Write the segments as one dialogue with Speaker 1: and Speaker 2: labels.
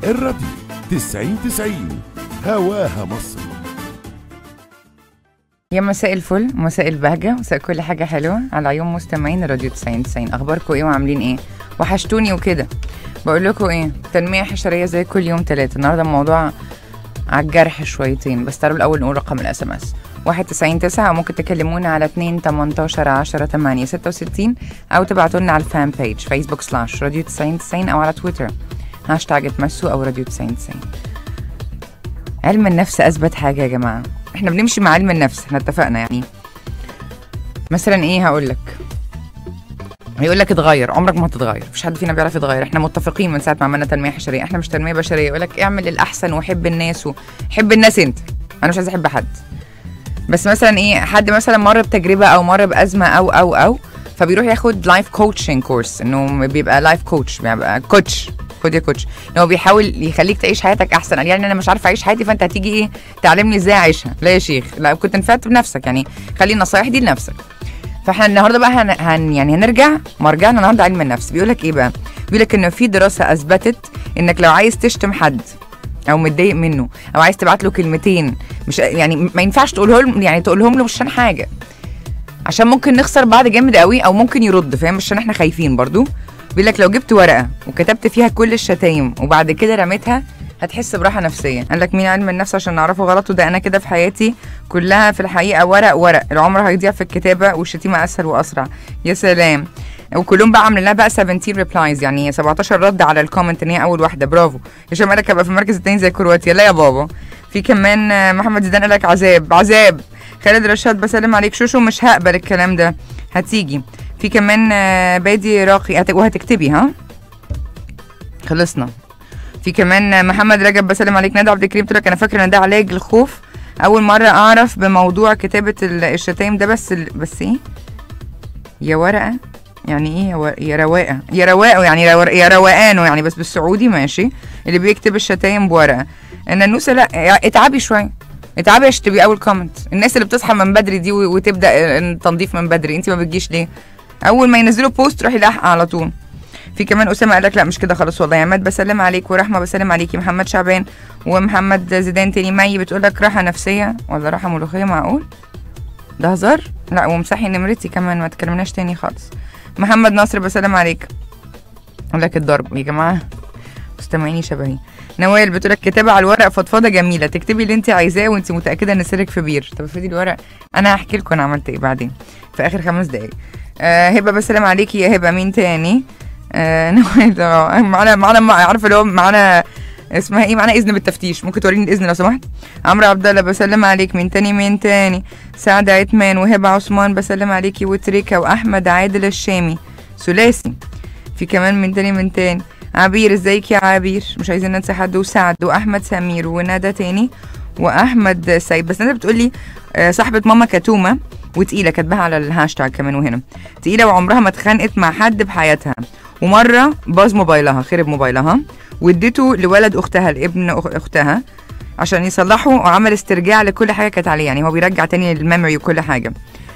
Speaker 1: الراديو 90 90 هواها مصر
Speaker 2: يا مساء الفل مساء البهجة مساء كل حاجة حلوة على عيون مستمعين راديو 90 90 أخباركم إيه وعاملين إيه وحشتوني وكده بقول لكم إيه تنمية حشرية زي كل يوم تلاتة النهاردة الموضوع على الجرح شويتين بس تعالوا الأول نقول رقم الاس ام اس 199 أو ممكن تكلمونا على 2 18 10 8 66 أو تبعتوا لنا على الفان بيج فيسبوك سلاش راديو 90 90 أو على تويتر هاشتاج اتمسوا أو راديو 90 90 علم النفس أثبت حاجة يا جماعة احنا بنمشي مع علم النفس احنا اتفقنا يعني مثلا ايه هقول لك هيقول لك اتغير عمرك ما هتتغير مفيش حد فينا بيعرف يتغير احنا متفقين من ساعه ما عملنا تنميه حشريه احنا مش تنميه بشريه يقول لك اعمل الاحسن وحب الناس وحب الناس انت انا مش عايز احب حد بس مثلا ايه حد مثلا مر بتجربه او مر بازمه او او او فبيروح ياخد لايف كوتشنج كورس انه بيبقى لايف كوتش بيبقى كوتش خد يا كوتش ان هو بيحاول يخليك تعيش حياتك احسن قال يعني انا مش عارفه اعيش حياتي فانت هتيجي ايه تعلمني ازاي اعيشها لا يا شيخ لا كنت نفعت بنفسك يعني خلي النصايح دي لنفسك فاحنا النهارده بقى هن, هن يعني هنرجع مرجعنا النهارده علم النفس بيقول لك ايه بقى بيقول لك ان في دراسه اثبتت انك لو عايز تشتم حد او متضايق منه او عايز تبعت له كلمتين مش يعني ما ينفعش تقولهم يعني تقولهم له مش عشان حاجه عشان ممكن نخسر بعض جامد قوي او ممكن يرد فاهم مش عشان احنا خايفين برضو بيقول لك لو جبت ورقه وكتبت فيها كل الشتايم وبعد كده رميتها هتحس براحه نفسيه قال لك مين علم النفس عشان نعرفه غلط وده انا كده في حياتي كلها في الحقيقه ورق ورق العمر هيضيع في الكتابه والشتيمه اسهل واسرع يا سلام وكلهم بقى عاملين لها بقى 17 ريبلايز يعني 17 رد على الكومنت ان هي اول واحده برافو هشام قال لك هبقى في المركز الثاني زي كرواتيا لا يا بابا في كمان آه، محمد زيدان قال لك عذاب عذاب خالد رشاد بسلم عليك شوشو مش هقبل الكلام ده هتيجي في كمان آه، بادي راقي هت- وهتكتبي ها خلصنا في كمان آه، محمد رجب بسلم عليك ندى عبد الكريم قلت لك انا فاكره ان ده علاج الخوف اول مره اعرف بموضوع كتابه ال- الشتايم ده بس ال... بس ايه يا ورقه يعني ايه يا و- يا رواقه يا رواقه يعني يا ور- يا روقانه يعني بس بالسعودي ماشي اللي بيكتب الشتايم بورقه النانوسه لا اتعبي شويه اتعبي عشان تبقي اول كومنت الناس اللي بتصحى من بدري دي و- وتبدا التنظيف من بدري انت ما بتجيش ليه اول ما ينزلوا بوست روحي لاحقه على طول في كمان اسامه قال لك لا مش كده خلاص والله يا عماد بسلم عليك ورحمه بسلم عليكي محمد شعبان ومحمد زيدان تاني مي بتقول لك راحه نفسيه ولا راحه ملوخيه معقول ده هزار لا ومسحي نمرتي كمان ما تكلمناش تاني خالص محمد ناصر بسلم عليك اقول لك الضرب يا جماعه مستمعيني شبهي نوال بتقول لك كتابه على الورق فضفاضه جميله تكتبي اللي انت عايزاه وانت متاكده ان سرك في بير طب افرضي الورق انا هحكي لكم انا عملت ايه بعدين في اخر خمس دقايق آه هبه بسلم عليكي يا هبه مين تاني آه نوال آه، معانا معانا مع- عارفه اللي هو معانا اسمها ايه معانا اذن بالتفتيش ممكن توريني الاذن لو سمحت عمرو عبد الله بسلم عليك مين تاني مين تاني سعد عثمان وهبه عثمان بسلم عليكي وتريكا واحمد عادل الشامي ثلاثي في كمان من تاني من تاني عبير ازيك يا عبير مش عايزين ننسى حد وسعد واحمد سمير وندى تاني واحمد سيد بس ندى بتقولي آه، صاحبه ماما كتومه وتقيله كاتباها على الهاشتاج كمان وهنا تقيله وعمرها ما اتخانقت مع حد بحياتها ومره باظ موبايلها خرب موبايلها واديته لولد اختها لابن أخ- اختها عشان يصلحه وعمل استرجاع لكل حاجه كانت عليه يعني هو بيرجع تاني الميموري وكل حاجه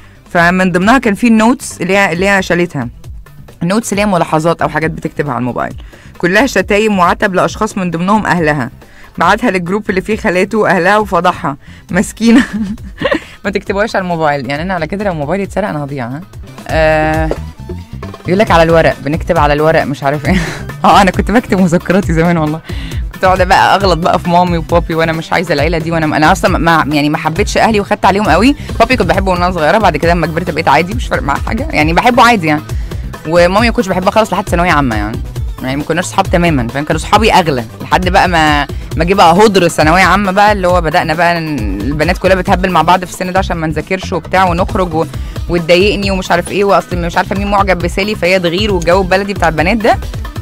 Speaker 2: فمن ضمنها كان في النوتس اللي هي اللي هي شالتها النوتس اللي هي ملاحظات او حاجات بتكتبها على الموبايل كلها شتايم وعتب لاشخاص من ضمنهم اهلها بعتها للجروب اللي فيه خالاته واهلها وفضحها مسكينه ما تكتبوهاش على الموبايل يعني انا على كده لو موبايلي اتسرق انا هضيع ها آه يقول لك على الورق بنكتب على الورق مش عارف ايه اه انا كنت بكتب مذكراتي زمان والله كنت اقعد بقى اغلط بقى في مامي وبابي وانا مش عايزه العيله دي وانا انا اصلا ما يعني ما حبيتش اهلي وخدت عليهم قوي بابي كنت بحبه وانا صغيره بعد كده لما كبرت بقيت عادي مش فارق معاه حاجه يعني بحبه عادي يعني ومامي ما كنتش بحبها خالص لحد ثانويه عامه يعني يعني ما كناش صحاب تماما فاهم كانوا صحابي اغلى لحد بقى ما ما جه بقى هدر ثانويه عامه بقى اللي هو بدانا بقى ن- البنات كلها بتهبل مع بعض في السن ده عشان ما نذاكرش وبتاع ونخرج و... وتضايقني ومش عارف ايه واصل مش عارفه مين معجب بسالي فهي تغير والجو البلدي بتاع البنات ده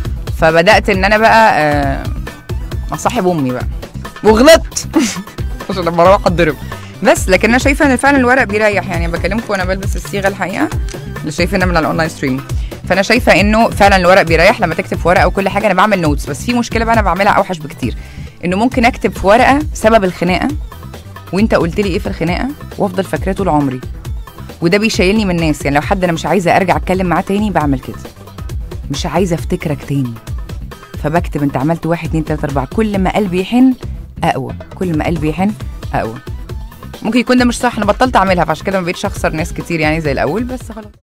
Speaker 2: فبدات ان انا بقى آه، اصاحب امي بقى وغلطت عشان لما اروح اتضرب بس لكن انا شايفه ان فعلا الورق بيريح يعني بكلمكم وانا بلبس الصيغه الحقيقه اللي شايفينها من على الاونلاين ستريم فانا شايفه انه فعلا الورق بيريح لما تكتب في ورقه وكل حاجه انا بعمل نوتس بس في مشكله بقى انا بعملها اوحش بكتير انه ممكن اكتب في ورقه سبب الخناقه وانت قلت لي ايه في الخناقه وافضل فاكراه طول عمري وده بيشيلني من الناس يعني لو حد انا مش عايزه ارجع اتكلم معاه تاني بعمل كده مش عايزه افتكرك تاني فبكتب انت عملت واحد اتنين تلاته اربعه كل ما قلبي يحن اقوى كل ما قلبي يحن اقوى ممكن يكون ده مش صح انا بطلت اعملها فعشان كده ما بقتش اخسر ناس كتير يعني زي الاول بس خلاص